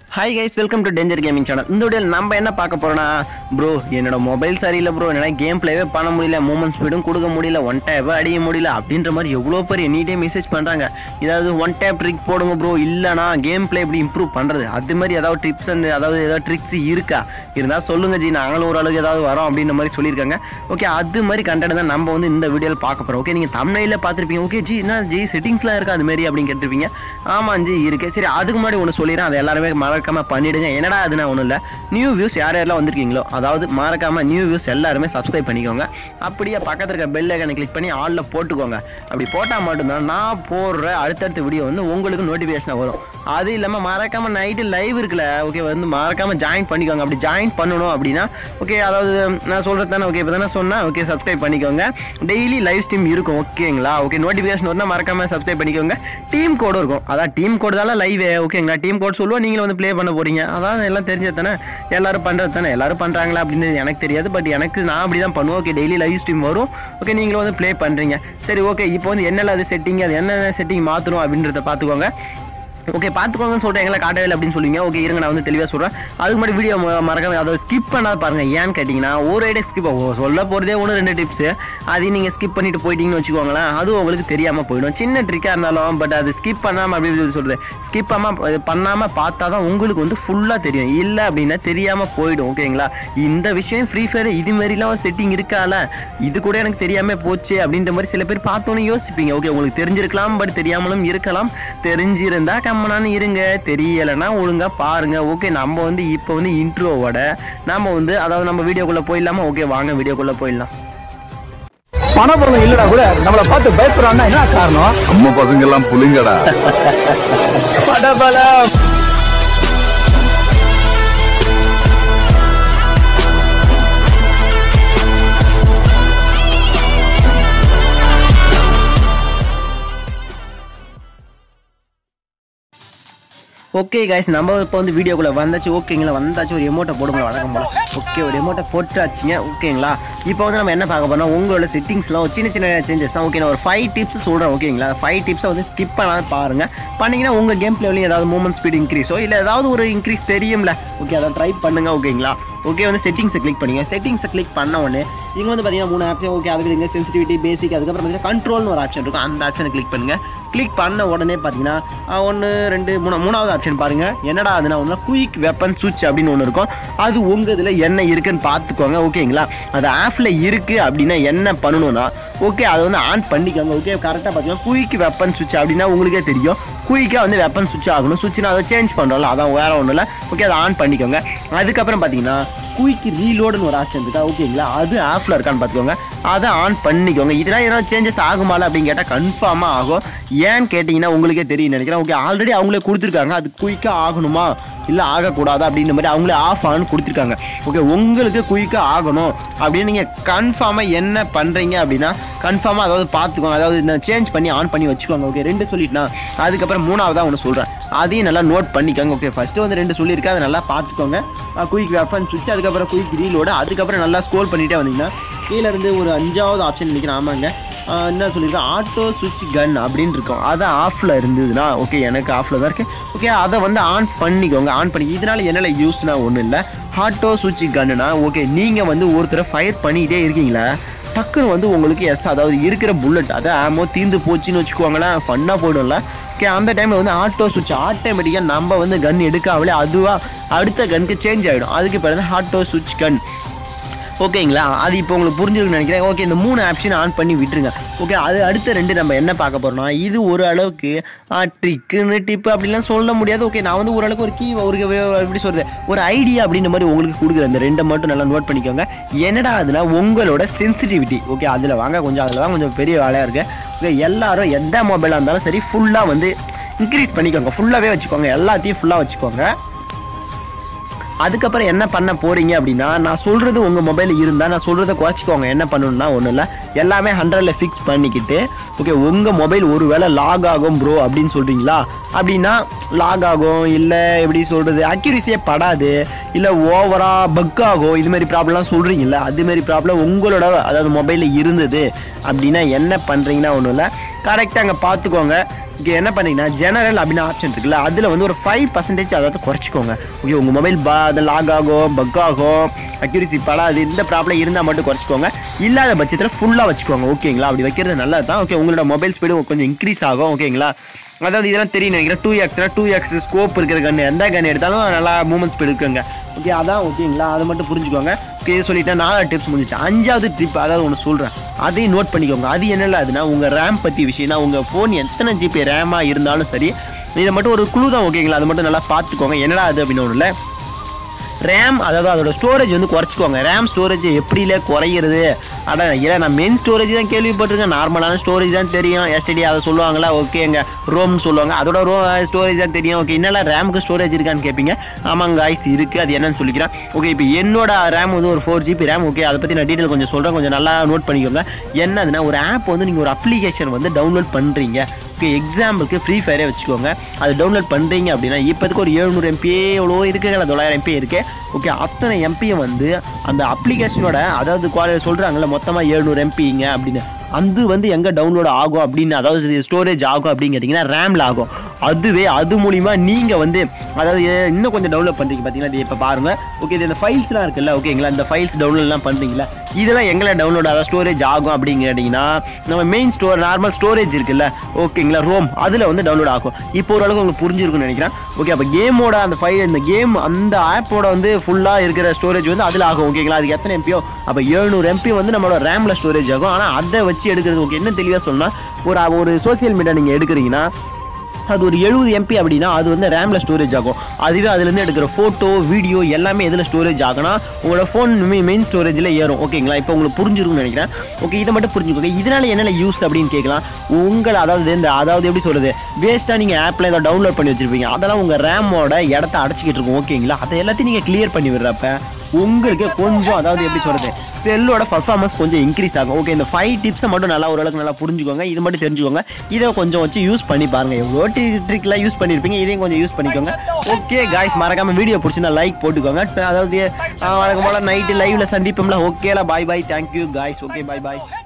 hi guys welcome to danger gaming channel இந்த video நம்ம என்ன பார்க்க போறோம்னா ப்ரோ என்னோட மொபைல் சரியில்லை ப்ரோ என்னால் கேம் பிளேவே பண்ண முடியல மூமெண்ட் ஸ்பீடும் கொடுக்க முடியல ஒன் டேப் அடிக்க முடியல அப்படின்ற மாதிரி எவ்வளோ பேர் எனி டைம் மெசேஜ் பண்ணுறாங்க ஏதாவது ஒன் டேப் ட்ரிக் போடுங்க ப்ரோ இல்லைனா கேம் பிளே எப்படி இம்ப்ரூவ் பண்ணுறது அது மாதிரி ஏதாவது டிப்ஸ் அண்ட் அதாவது ஏதாவது ட்ரிக்ஸ் இருக்கா இருந்தால் சொல்லுங்க ஜி நாங்களும் ஓரளவுக்கு ஏதாவது வரோம் அப்படின்ற மாதிரி சொல்லியிருக்காங்க ஓகே அது மாதிரி கண்டென்ட் தான் நம்ம வந்து இந்த வீடியோவில் பார்க்க போகிறோம் ஓகே நீங்கள் தமிழில் பார்த்துருப்பீங்க ஓகே ஜி என்ன ஜி செட்டிங்ஸ்லாம் இருக்கா அது மாதிரி அப்படின்னு கேட்டிருப்பீங்க ஆமாம் ஜி இருக்கு சரி அதுக்கு முன்னாடி ஒன்று சொல்லிடுறேன் அதை எல்லாருமே மறக்காம பண்ணிடுங்க என்னடா அதுனா ஒன்றும் இல்லை நியூ வியூஸ் யார் யாரெல்லாம் வந்திருக்கீங்களோ அதாவது மறக்காம நியூ வியூஸ் எல்லாருமே சப்ஸ்கிரைப் பண்ணிக்கோங்க அப்படியே பக்கத்தில் இருக்க பெல் ஐக்கனை கிளிக் பண்ணி ஆலில் போட்டுக்கோங்க அப்படி போட்டால் மட்டும்தான் நான் போடுற அடுத்தடுத்த வீடியோ வந்து உங்களுக்கு நோட்டிஃபிகேஷன் வரும் அது இல்லாமல் மறக்காம நைட்டு லைவ் இருக்குல்ல ஓகே வந்து மறக்காம ஜாயின் பண்ணிக்கோங்க அப்படி ஜாயின் பண்ணணும் அப்படின்னா ஓகே அதாவது நான் சொல்கிறது தானே ஓகே இப்போ தானே சொன்னேன் ஓகே சப்ஸ்கிரைப் பண்ணிக்கோங்க டெய்லி லைவ் ஸ்ட்ரீம் இருக்கும் ஓகேங்களா ஓகே நோட்டிஃபிகேஷன் வந்தால் மறக்காம சப்ஸ்கிரைப் பண்ணிக்கோங்க டீம் கோடு இருக்கும் அதான் டீம் கோடு தான் லைவ் ஓகேங்களா டீம் கோட் சொல்லுவோம் நீங்களும் வந்து ப்ளே பண்ண போறீங்க அதான் எல்லாம் தெரிஞ்சது தானே எல்லாரும் பண்ணுறது தானே எல்லாரும் பண்ணுறாங்களா அப்படின்னு எனக்கு தெரியாது பட் எனக்கு நான் அப்படி தான் பண்ணுவேன் ஓகே டெய்லி லைவ் ஸ்ட்ரீம் வரும் ஓகே நீங்களும் வந்து ப்ளே பண்ணுறீங்க சரி ஓகே இப்போ வந்து என்னெல்லாம் அது செட்டிங் அது என்னென்ன செட்டிங் மாற்றணும் அப்படின்றத பார்த்துக்கோங்க ஓகே பார்த்துக்கோங்கன்னு சொல்லிட்டு எங்களை காட்டவே இல்லை அப்படின்னு சொல்லுவீங்க ஓகே இருங்க நான் வந்து தெளிவாக சொல்கிறேன் அதுக்கு முன்னாடி வீடியோ மறக்காம அதை ஸ்கிப் பண்ணாத பாருங்க ஏன்னு கேட்டிங்கன்னா ஒரு ஐடியா ஸ்கிப் சொல்ல போகிறதே ஒன்று ரெண்டு டிப்ஸு அதையும் நீங்கள் ஸ்கிப் பண்ணிட்டு போயிட்டீங்கன்னு வச்சுக்கோங்களேன் அதுவும் உங்களுக்கு தெரியாமல் போயிடும் சின்ன ட்ரிக்காக இருந்தாலும் பட் அது ஸ்கிப் பண்ணாமல் அப்படி இப்படி சொல்கிறது ஸ்கிப் பண்ணாமல் பண்ணாமல் பார்த்தா தான் உங்களுக்கு வந்து ஃபுல்லாக தெரியும் இல்லை அப்படின்னா தெரியாமல் போயிடும் ஓகேங்களா இந்த விஷயம் ஃப்ரீ ஃபயர் இது மாதிரிலாம் செட்டிங் இருக்கால இது கூட எனக்கு தெரியாமல் போச்சு அப்படின்ற மாதிரி சில பேர் பார்த்தோன்னே யோசிப்பீங்க ஓகே உங்களுக்கு தெரிஞ்சிருக்கலாம் பட் தெரியாமலும் இருக்கலாம் தெரிஞ்சிருந்தா கம்மனான்னு இருங்க தெரியலைன்னா ஒழுங்கா பாருங்க ஓகே நம்ம வந்து இப்போ வந்து இன்ட்ரோவோட நம்ம வந்து அதாவது நம்ம வீடியோக்குள்ள போயிடலாமா ஓகே வாங்க வீடியோக்குள்ள போயிடலாம் பணபலம் இல்லடா கூட நம்மள பார்த்து பயப்படுறான்னா என்ன காரணம் நம்ம பசங்க எல்லாம் புலிங்கடா படபலம் ஓகே கைஸ் நம்ம இப்போ வந்து வீடியோக்குள்ள வந்தாச்சு ஓகேங்களா வந்தாச்சு ஒரு எமௌண்ட்டை போடுங்க வழக்கம் போல ஓகே ஒரு எமௌண்ட்டை போட்டாச்சுங்க ஓகேங்களா இப்போ வந்து நம்ம என்ன பார்க்க போறோம் உங்களோட செட்டிங்ஸ்லாம் ஒரு சின்ன சின்ன சேஞ்சஸ் தான் ஓகே நான் ஒரு ஃபைவ் டிப்ஸ் சொல்கிறேன் ஓகேங்களா ஃபைவ் டிப்ஸை வந்து ஸ்கிப் பண்ணாத பாருங்க பண்ணீங்கன்னா உங்கள் கேம் பிளேலையும் ஏதாவது மூமெண்ட் ஸ்பீட் இன்க்ரீஸோ இல்லை ஏதாவது ஒரு இன்க்ரீஸ் தெரியும்ல ஓகே அதை ட்ரை பண்ணுங்க ஓகேங்களா ஓகே வந்து செட்டிங்ஸை கிளிக் பண்ணுங்க செட்டிங்ஸை கிளிக் பண்ண உடனே இங்கே வந்து பார்த்தீங்கன்னா மூணு ஆப்ஷன் ஓகே அதுக்கு இங்கே சென்சிட்டிவிட்டி பேசிக் அதுக்கப்புறம் பார்த்தீங்கன்னா கண்ட்ரோல்னு ஒரு ஆப்ஷன் இருக்கும் அந்த ஆப்ஷனை கிளிக் பண்ணுங்க கிளிக் பண்ண உடனே பார்த்தீங்கன்னா ஒன்று ரெண்டு மூணு மூணாவது ஆப்ஷன் பாருங்க என்னடா அதுனா ஒன்று குயிக் வெப்பன் சுவிட்ச் அப்படின்னு ஒன்று இருக்கும் அது உங்கள் இதில் என்ன இருக்குன்னு பார்த்துக்கோங்க ஓகேங்களா அது ஆஃபில் இருக்குது அப்படின்னா என்ன பண்ணணும்னா ஓகே அதை வந்து ஆன் பண்ணிக்கோங்க ஓகே கரெக்டாக பார்த்தீங்கன்னா குயிக் வெப்பன் சுவிட்ச் அப்படின்னா உங்களுக்கே தெரியும் குயிக்காக வந்து வெப்பன் சுவிட்ச் ஆகணும் சுவிட்ச்னா அதை சேஞ்ச் பண்ணுறோம்ல அதான் வேற ஒன்றும் இல்லை ஓகே அதை ஆன் பண்ணிக்கோங்க அதுக்கப்புறம் பார்த்தீங்கன்னா குயிக் ரீலோடுன்னு ஒரு ஆப்ஷன் இருக்கா ஓகேங்களா அது ஆஃபில் இருக்கான்னு பார்த்துக்கோங்க அதை ஆன் பண்ணிக்கோங்க இதெல்லாம் ஏதாவது சேஞ்சஸ் ஆகுமால அப்படின்னு கேட்டால் கன்ஃபார்மாக ஆகும் ஏன்னு கேட்டிங்கன்னா உங்களுக்கே தெரியும் நினைக்கிறேன் ஓகே ஆல்ரெடி அவங்களே கொடுத்துருக்காங்க அது குயிக்காக ஆகணுமா இல்லை ஆகக்கூடாது அப்படின்ற மாதிரி அவங்களே ஆஃப் ஆன் கொடுத்துருக்காங்க ஓகே உங்களுக்கு குயிக்காக ஆகணும் அப்படின்னு நீங்கள் கன்ஃபார்மாக என்ன பண்ணுறீங்க அப்படின்னா கன்ஃபார்மாக அதாவது பார்த்துக்கோங்க அதாவது இந்த சேஞ்ச் பண்ணி ஆன் பண்ணி வச்சுக்கோங்க ஓகே ரெண்டு சொல்லிட்டுனா அதுக்கப்புறம் மூணாவதாக ஒன்று சொல்கிறேன் அதையும் நல்லா நோட் பண்ணிக்கோங்க ஓகே ஃபஸ்ட்டு வந்து ரெண்டு சொல்லியிருக்கேன் அதை நல்லா பார்த்துக்கோங்க குயிக் வெஃபன் சுவிட்ச் அதுக்கப்புறம் குயிக் ரீலோடு அதுக்கப்புறம் நல்லா ஸ்க்ரோல் பண்ணிகிட்டே வந்தீங்கன்னா கீழே இருந்து ஒரு அஞ்சாவது ஆப்ஷன் நினைக்கிறேன் ஆமாங்க ஆஹ் என்ன சொல்லியிருக்கேன் ஆட்டோ சுவிட்ச் கன் அப்படின்னு இருக்கும் அது ஆஃபில் இருந்ததுன்னா ஓகே எனக்கு ஆஃபில் தான் இருக்குது ஓகே அதை வந்து ஆன் பண்ணிக்கோங்க ஆன் பண்ணி இதனால என்னென்ன யூஸ்னா ஒன்றும் இல்லை ஆட்டோ சுவிட்ச் கன்னுனா ஓகே நீங்கள் வந்து ஒருத்தரை ஃபயர் பண்ணிக்கிட்டே இருக்கீங்களா டக்குன்னு வந்து உங்களுக்கு எஸ் அதாவது இருக்கிற புல்லட் அதை ஆமோ தீர்ந்து போச்சுன்னு வச்சுக்கோங்களேன் ஃபன்னாக போயிடும்ல ஓகே அந்த டைமில் வந்து ஆட்டோ சுவிட்ச் ஆட்டோமேட்டிக்காக நம்ம வந்து கன் எடுக்காமலே அதுவாக அடுத்த கனுக்கு சேஞ்ச் ஆகிடும் அதுக்கு பிறகு ஆட்டோ சுவிட்ச் கன் ஓகேங்களா அது இப்போ உங்களுக்கு புரிஞ்சிருக்குன்னு நினைக்கிறேன் ஓகே இந்த மூணு ஆப்ஷன் ஆன் பண்ணி விட்டுருங்க ஓகே அது அடுத்த ரெண்டு நம்ம என்ன பார்க்க போறோம்னா இது ஒரு அளவுக்கு ட்ரிக்குன்னு டிப்பு அப்படிலாம் சொல்ல முடியாது ஓகே நான் வந்து ஓரளவுக்கு ஒரு கீ ஒரு ஒரு எப்படி சொல்றது ஒரு ஐடியா அப்படின்ற மாதிரி உங்களுக்கு கொடுக்குறேன் இந்த ரெண்டை மட்டும் நல்லா நோட் பண்ணிக்கோங்க என்னடா அதுனா உங்களோட சென்சிட்டிவிட்டி ஓகே அதில் வாங்க கொஞ்சம் அதில் தான் கொஞ்சம் பெரிய வேலையாக இருக்குது ஓகே எல்லாரும் எந்த மொபைலாக இருந்தாலும் சரி ஃபுல்லாக வந்து இன்க்ரீஸ் பண்ணிக்கோங்க ஃபுல்லாகவே வச்சுக்கோங்க எல்லாத்தையும் ஃபுல்லாக வச்சுக்கோங்க அதுக்கப்புறம் என்ன பண்ண போறீங்க அப்படின்னா நான் சொல்றது உங்க மொபைல் இருந்தா நான் சொல்றதை குறைச்சிக்கோங்க என்ன பண்ணணும்னா ஒன்றும் இல்லை எல்லாமே ஹண்ட்ரட்ல ஃபிக்ஸ் பண்ணிக்கிட்டு ஓகே உங்க மொபைல் ஒருவேளை லாக் ஆகும் ப்ரோ அப்படின்னு சொல்றீங்களா அப்படின்னா லாக் ஆகும் இல்லை எப்படி சொல்றது அக்யூரிசியே படாது இல்லை ஓவரா பக் ஆகும் இது மாதிரி ப்ராப்ளம்லாம் சொல்றீங்கல்ல அது மாதிரி ப்ராப்ளம் உங்களோட அதாவது மொபைலில் இருந்தது அப்படின்னா என்ன பண்றீங்கன்னா ஒன்றும் இல்லை கரெக்டாக அங்கே பார்த்துக்கோங்க ஓகே என்ன பண்ணீங்கன்னா ஜெனரல் அப்படின்னு ஆப்ஷன் இருக்குல்ல அதில் வந்து ஒரு ஃபைவ் பர்சன்டேஜ் அதாவது குறைச்சிக்கோங்க ஓகே உங்கள் மொபைல் பா அது லாக் ஆகும் பக் ஆகும் அக்யூரிசி படாது இந்த ப்ராப்ளம் இருந்தால் மட்டும் குறைச்சிக்கோங்க இல்லாத பட்சத்தில் ஃபுல்லாக வச்சுக்கோங்க ஓகேங்களா அப்படி வைக்கிறது நல்லது தான் ஓகே உங்களோட மொபைல் ஸ்பீடு கொஞ்சம் இன்க்ரீஸ் ஆகும் ஓகேங்களா அதாவது இதெல்லாம் தெரியும் நினைக்கிறேன் டூ எக்ஸ்னா டூ எக்ஸ் ஸ்கோப் இருக்கிற கன்று எந்த கன்று எடுத்தாலும் நல்லா மூமெண்ட் ஸ்பீடு இருக்குங்க ஓகே அதான் ஓகேங்களா அதை மட்டும் புரிஞ்சுக்கோங்க ஓகே இது சொல்லிட்டேன் நாலாவது டிப்ஸ் முடிஞ்சிச்சு அஞ்சாவது டிப் அதாவது ஒன்று சொல்கிறேன் அதையும் நோட் பண்ணிக்கோங்க அது என்னல அதுனா உங்கள் ரேம் பற்றி விஷயம் தான் உங்கள் ஃபோன் எத்தனை ஜிபி ரேமாக இருந்தாலும் சரி இதை மட்டும் ஒரு குழு தான் ஓகேங்களா அதை மட்டும் நல்லா பார்த்துக்கோங்க என்னடா அது அப்படின்னு ஒன்றும் இல்லை ரேம் அதாவது அதோட ஸ்டோரேஜ் வந்து குறைச்சிக்கோங்க ரேம் ஸ்டோரேஜ் எப்படில குறையிறது அதான் இல்லை நான் மெயின் ஸ்டோரேஜ் தான் கேள்விப்பட்டிருக்கேன் நார்மலான ஸ்டோரேஜ் தான் தெரியும் எஸ்டிடி அதை சொல்லுவாங்களா ஓகேங்க ரோம்னு சொல்லுவாங்க அதோட ரோ ஸ்டோரேஜ் தான் தெரியும் ஓகே என்னெல்லாம் ரேமுக்கு ஸ்டோரேஜ் இருக்கான்னு கேட்பீங்க ஆமாங்க ஐஸ் இருக்குது அது என்னன்னு சொல்லிக்கிறேன் ஓகே இப்போ என்னோட ரேம் வந்து ஒரு ஃபோர் ஜிபி ரேம் ஓகே அதை பற்றி நான் டீட்டெயில் கொஞ்சம் சொல்கிறேன் கொஞ்சம் நல்லா நோட் பண்ணிக்கோங்க என்னதுன்னா ஒரு ஆப் வந்து நீங்கள் ஒரு அப்ளிகேஷன் வந்து டவுன்லோட் பண்ணுறீங்க ஓகே எக்ஸாம்பிளுக்கு ஃப்ரீ ஃபயரே வச்சுக்கோங்க அது டவுன்லோட் பண்ணுறீங்க அப்படின்னா இப்போதுக்கு ஒரு எழுநூறு எம்பி எவ்வளோ இருக்குங்களா தொள்ளாயிரம் எம்பி இருக்கு ஓகே அத்தனை எம்பியை வந்து அந்த அப்ளிகேஷனோட அதாவது குவாலிட்டி சொல்கிறாங்கல்ல மொத்தமாக எழுநூறு எம்பிங்க அப்படின்னு அது வந்து எங்கே டவுன்லோட் ஆகும் அப்படின்னு அதாவது ஸ்டோரேஜ் ஆகும் அப்படின்னு கேட்டிங்கன்னா ரேமில் ஆகும் அதுவே அது மூலிமா நீங்கள் வந்து அதாவது இன்னும் கொஞ்சம் டவுன்லோட் பண்ணுறீங்க பார்த்தீங்கன்னா இது இப்போ பாருங்கள் ஓகே இது இந்த ஃபைல்ஸ்லாம் இருக்குல்ல ஓகேங்களா இந்த ஃபைல்ஸ் டவுன்லோட்லாம் பண்ணுறீங்களா இதெல்லாம் எங்களை டவுன்லோட் அதாவது ஸ்டோரேஜ் ஆகும் அப்படின்னு கேட்டிங்கன்னா நம்ம மெயின் ஸ்டோர் நார்மல் ஸ்டோரேஜ் இருக்குல்ல ஓகேங்களா ரோம் அதில் வந்து டவுன்லோட் ஆகும் இப்போ ஓரளவுக்கு உங்களுக்கு புரிஞ்சிருக்கும்னு நினைக்கிறேன் ஓகே அப்போ கேமோட அந்த ஃபைல் இந்த கேம் அந்த ஆப்போட வந்து ஃபுல்லாக இருக்கிற ஸ்டோரேஜ் வந்து அதில் ஆகும் ஓகேங்களா அதுக்கு எத்தனை எம்பியோ அப்போ எழுநூறு எம்பி வந்து நம்மளோட ரேமில் ஸ்டோரேஜ் ஆகும் ஆனால் அதை வச்சு எடுக்கிறது ஓகே என்ன தெளிவாக சொன்னால் ஒரு ஒரு சோஷியல் மீடியா நீங்கள் எடுக்கிறீங்கன்னா அது ஒரு எழுபது எம்பி அப்படின்னா அது வந்து ரேமில் ஸ்டோரேஜ் ஆகும் அதுவே அதுலேருந்து எடுக்கிற ஃபோட்டோ வீடியோ எல்லாமே எதில் ஸ்டோரேஜ் ஆகும்னா உங்களோட ஃபோன் மெயின் ஸ்டோரேஜில் ஏறும் ஓகேங்களா இப்போ உங்களுக்கு புரிஞ்சிருக்கும்னு நினைக்கிறேன் ஓகே இதை மட்டும் புரிஞ்சுக்கோங்க இதனால என்னென்ன யூஸ் அப்படின்னு கேட்கலாம் உங்களை அதாவது இந்த அதாவது எப்படி சொல்கிறது வேஸ்ட்டாக நீங்கள் ஆப்பில் ஏதோ டவுன்லோட் பண்ணி வச்சிருப்பீங்க அதெல்லாம் உங்கள் ரேமோட இடத்த அடைச்சிக்கிட்டு இருக்கும் ஓகேங்களா அதை எல்லாத்தையும் நீங்கள் கிளியர் பண்ணி விடுறப்ப உங்களுக்கு கொஞ்சம் அதாவது எப்படி சொல்கிறது செல்லோட பர்ஃபார்மன்ஸ் கொஞ்சம் இன்க்ரீஸ் ஆகும் ஓகே இந்த ஃபைவ் டிப்ஸை மட்டும் நல்லா ஓரளவுக்கு நல்லா புரிஞ்சுக்கோங்க இது மட்டும் தெரிஞ்சுக்கோங்க இதை கொஞ்சம் வச்சு யூஸ் பண்ணி பாருங்க எவ்வளோ ட்ரிக்லாம் யூஸ் பண்ணியிருப்பீங்க இதையும் கொஞ்சம் யூஸ் பண்ணிக்கோங்க ஓகே காய்ஸ் மறக்காம வீடியோ பிடிச்சிருந்தா லைக் போட்டுக்கோங்க அதாவது ஆஹ், வழக்கம் போல நைட்டு லைவ்ல சந்திப்போம்ல ஓகேல bye bye thank you guys okay bye பாய்